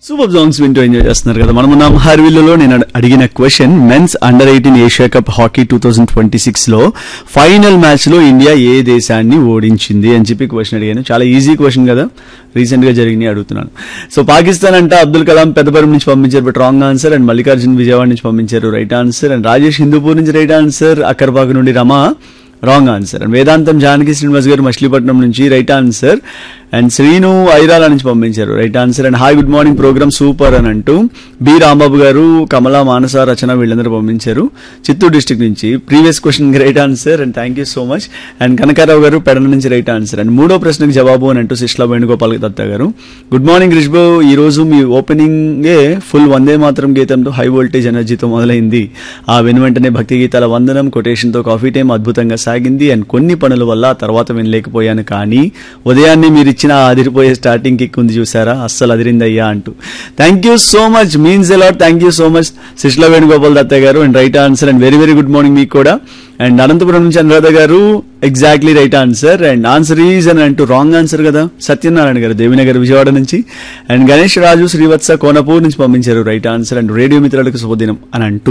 Super songs వింటూ enjoy చేస్తున్నారు కదా మనం ఉన్నాం హర్విల్లులో నేను అడ- అడిగిన question men's under eighteen Asia cup hockey two thousand twenty six లో ఫైనల్ మ్యాచ్ లో ఇండియా ఏ దేశాన్ని ఓడించింది అని చెప్పి క్వశ్చన్ అడిగాను చాలా ఈజీ క్వశ్చన్ కదా రీసెంట్ గా జరిగినాయి అడుగుతున్నాను సో పాకిస్తాన్ అంటే అబ్దుల్ కలాం పెద్దపరం నుంచి పంపించారు but wrong answer and Mallikarjun Vijayawada నుంచి పంపించారు right answer and Rajesh Hindupur నుంచి రైట్ ఆన్సర్ అక్కర్బాగ్ నుండి రమా రాంగ్ ఆన్సర్ అండ్ వేదాంతం జానకి శ్రీనివాస్ గారు మచిలీపట్నం నుంచి right answer and Srinu Airala నుంచి పంపించారు right answer and hi good morning program super అని అంటూ బి రాంబాబు గారు కమలా మానస రచన వీళ్ళందరూ పంపించారు చిత్తూరు డిస్టిక్ నుంచి previous question right answer and thank you so much and Kanakarao garu Pedana నుంచి రైట్ ఆన్సర్ అండ్ మూడో ప్రశ్నకు జవాబు అని అంటూ శిష్లా వేణుగోపాల్ దత్త గారు గుడ్ మార్నింగ్ రిష్బో ఈ రోజు మీ ఓపెనింగే ఫుల్ వందే మాత్రం గీతంతో హై వోల్టేజ్ ఎనర్జీతో మొదలైంది ఆ వెను వెంటనే భక్తి గీతాల వందనం కొటేషన్ తో కాఫీ టైం అద్భుతంగా సాగింది అండ్ కొన్ని పనుల వల్ల ఆ తర్వాత వినలేకపోయాను కానీ ఉదయాన్నే మీరు ఇచ్చిన ఆ అదిరిపోయే స్టార్టింగ్ కిక్ ఉంది చూసారా అస్సలు అదిరిందయ్యా అంటూ thank you so much means a lot thank you so much Shishla Venugopal Datta garu and right answer and very very good morning మీకు కూడా అండ్ అనంతపురం నుంచి Anuradha garu exactly right answer and answer is అని అంటూ రాంగ్ ఆన్సర్ కదా సత్యనారాయణ గారు దేవినగర్ విజయవాడ నుంచి అండ్ గణేష్ రాజు శ్రీవత్స కోనపూర్ నుంచి పంపించారు రైట్ ఆన్సర్ అండ్ రేడియో మిత్రులకు శుభదినం అని అంటూ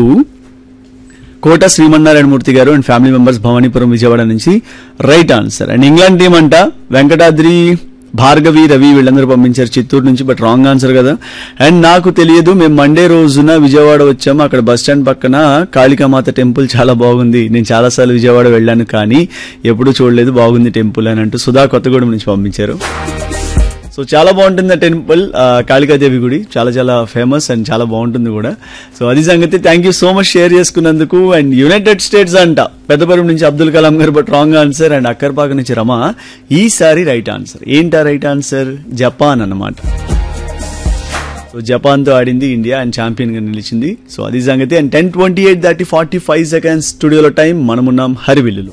కోట Srimannarayana Murthy garu and family members Bhavanipuram Vijayawada నుంచి right answer and England team అంట వెంకటాద్రి భార్గవి రవి వీళ్ళందరూ పంపించారు చిత్తూరు నుంచి బట్ రాంగ్ ఆన్సర్ కదా అండ్ నాకు తెలియదు మేము మండే రోజున విజయవాడ వచ్చాము అక్కడ బస్ స్టాండ్ పక్కన కాళికామాత టెంపుల్ చాలా బాగుంది నేను చాలాసార్లు విజయవాడ వెళ్ళాను కానీ ఎప్పుడూ చూడలేదు బాగుంది టెంపుల్ అని అంటూ సుధా కొత్తగూడెం నుంచి పంపించారు సో చాలా బాగుంటుంది ఆ టెంపుల్ ఆ, కాళికాదేవి గుడి చాలా చాలా ఫేమస్ అండ్ చాలా బాగుంటుంది కూడా సో అది సంగతి thank you so much share చేసుకున్నందుకు అండ్ యునైటెడ్ స్టేట్స్ అంట పెద్దపురం నుంచి Abdul Kalam garu but wrong answer and Akkarpaka నుంచి రమ ఈసారి రైట్ ఆన్సర్ ఏంటా రైట్ ఆన్సర్ జపాన్ అన్నమాట సో జపాన్ తో ఆడింది ఇండియా అండ్ ఛాంపియన్ గా నిలిచింది సో అది సంగతి and ten twenty eight thirty forty five seconds స్టూడియోలో టైం మనమున్నాం హరివిల్లులో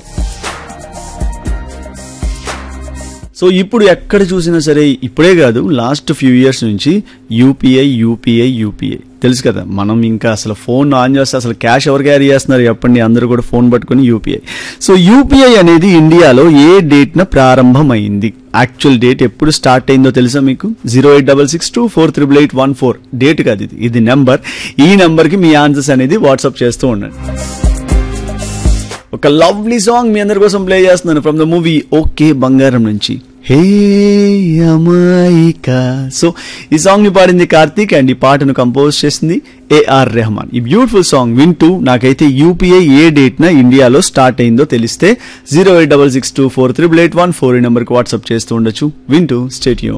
సో ఇప్పుడు ఎక్కడ చూసినా సరే ఇప్పుడే కాదు లాస్ట్ ఫ్యూ ఇయర్స్ నుంచి యూపీఐ యూపీఐ యూపీఐ తెలుసు కదా మనం ఇంకా అసలు ఫోన్ ఆన్ చేస్తే అసలు క్యాష్ ఎవరు క్యారీ చేస్తున్నారు చెప్పండి అందరూ కూడా ఫోన్ పట్టుకుని యూపీఐ సో యూపీఐ అనేది ఇండియాలో ఏ డేట్ న ప్రారంభమైంది యాక్చువల్ డేట్ ఎప్పుడు స్టార్ట్ అయిందో తెలుసా మీకు zero eight double six two four triple eight one four date కాదు ఇది ఇది నెంబర్ ఈ నెంబర్ కి మీ ఆన్సర్స్ అనేది వాట్సాప్ చేస్తూ ఉండండి ఒక లవ్లీ సాంగ్ మీ అందరి కోసం ప్లే చేస్తున్నాను ఫ్రమ్ ద మూవీ ఓకే బంగారం నుంచి హే అమాయిక సో ఈ సాంగ్ ని పాడింది కార్తీక్ అండ్ ఈ పాటను కంపోజ్ చేసింది ఏఆర్ రెహమాన్ ఈ బ్యూటిఫుల్ సాంగ్ వింటూ నాకైతే యూపీఐ ఏ డేట్ న ఇండియాలో స్టార్ట్ అయిందో తెలిస్తే zero eight double six two four triple eight one four ఈ నెంబర్కి వాట్సాప్ చేస్తూ ఉండొచ్చు వింటూ స్టేట్యూ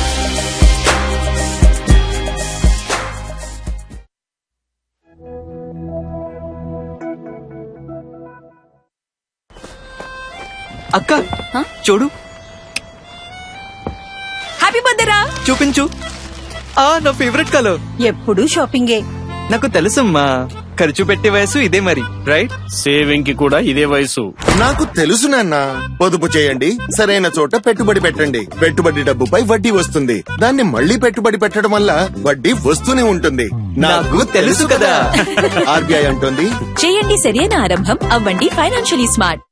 అక్క చూడు హ్యాపీ బర్త్డే రా చూపించు ఆ నా ఫేవరెట్ కలర్ ఎప్పుడు షాపింగే నాకు తెలుసమ్మా ఖర్చు పెట్టే వయసు ఇదే మరి రైట్ సేవింగ్ కి కూడా ఇదే వయసు నాకు తెలుసు నాన్న పొదుపు చేయండి సరైన చోట పెట్టుబడి పెట్టండి పెట్టుబడి డబ్బుపై వడ్డీ వస్తుంది దాన్ని మళ్ళీ పెట్టుబడి పెట్టడం వల్ల వడ్డీ వస్తూనే ఉంటుంది నాకు తెలుసు కదా. ఆర్బీఐ అంటుంది చేయండి సరైన ఆరంభం అవ్వండి ఫైనాన్షియలీ స్మార్ట్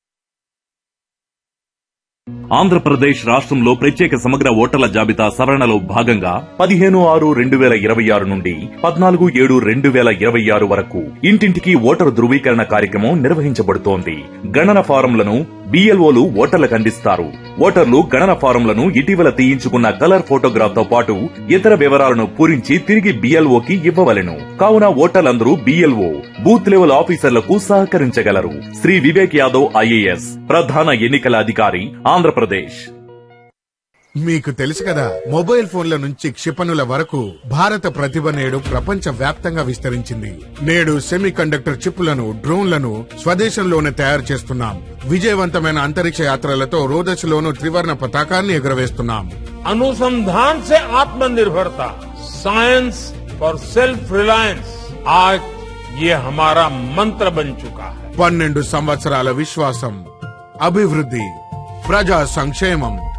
ఆంధ్రప్రదేశ్ రాష్ట్రంలో ప్రత్యేక సమగ్ర ఓటర్ల జాబితా సవరణలో భాగంగా పదిహేను ఆరు రెండు వేల ఇరవై ఆరు నుండి పద్నాలుగు ఏడు రెండు వేల ఇరవై ఆరు వరకు ఇంటింటికి ఓటరు ధృవీకరణ కార్యక్రమం నిర్వహించబడుతోంది గణన ఫారంలను బిఎల్ఓలు ఓటర్లకు అందిస్తారు ఓటర్లు గణన ఫారంలను ఇటీవల తీయించుకున్న కలర్ ఫోటోగ్రాఫ్ తో పాటు ఇతర వివరాలను పూరించి తిరిగి బిఎల్ఓకి ఇవ్వవలెను కావున ఓటర్లందరూ బిఎల్ఓ బూత్ లెవెల్ ఆఫీసర్లకు సహకరించగలరు శ్రీ వివేక్ యాదవ్ ఐఏఎస్ ప్రధాన ఎన్నికల అధికారి ఆంధ్రప్రదేశ్ మీకు తెలుసు కదా మొబైల్ ఫోన్ల నుంచి క్షిపణుల వరకు భారత ప్రతిభ నేడు ప్రపంచ వ్యాప్తంగా విస్తరించింది నేడు సెమీ కండక్టర్ చిప్పులను డ్రోన్లను స్వదేశంలోనే తయారు చేస్తున్నాం విజయవంతమైన అంతరిక్ష యాత్రలతో రోదశలోను త్రివర్ణ పతాకాన్ని ఎగురవేస్తున్నాం अनुसंधान से आत्मनिर्भरता साइंस फॉर सेल्फ रिलायंस आज ये हमारा मंत्र बन चुका है పన్నెండు సంవత్సరాల విశ్వాసం అభివృద్ధి ప్రజా సంక్షేమం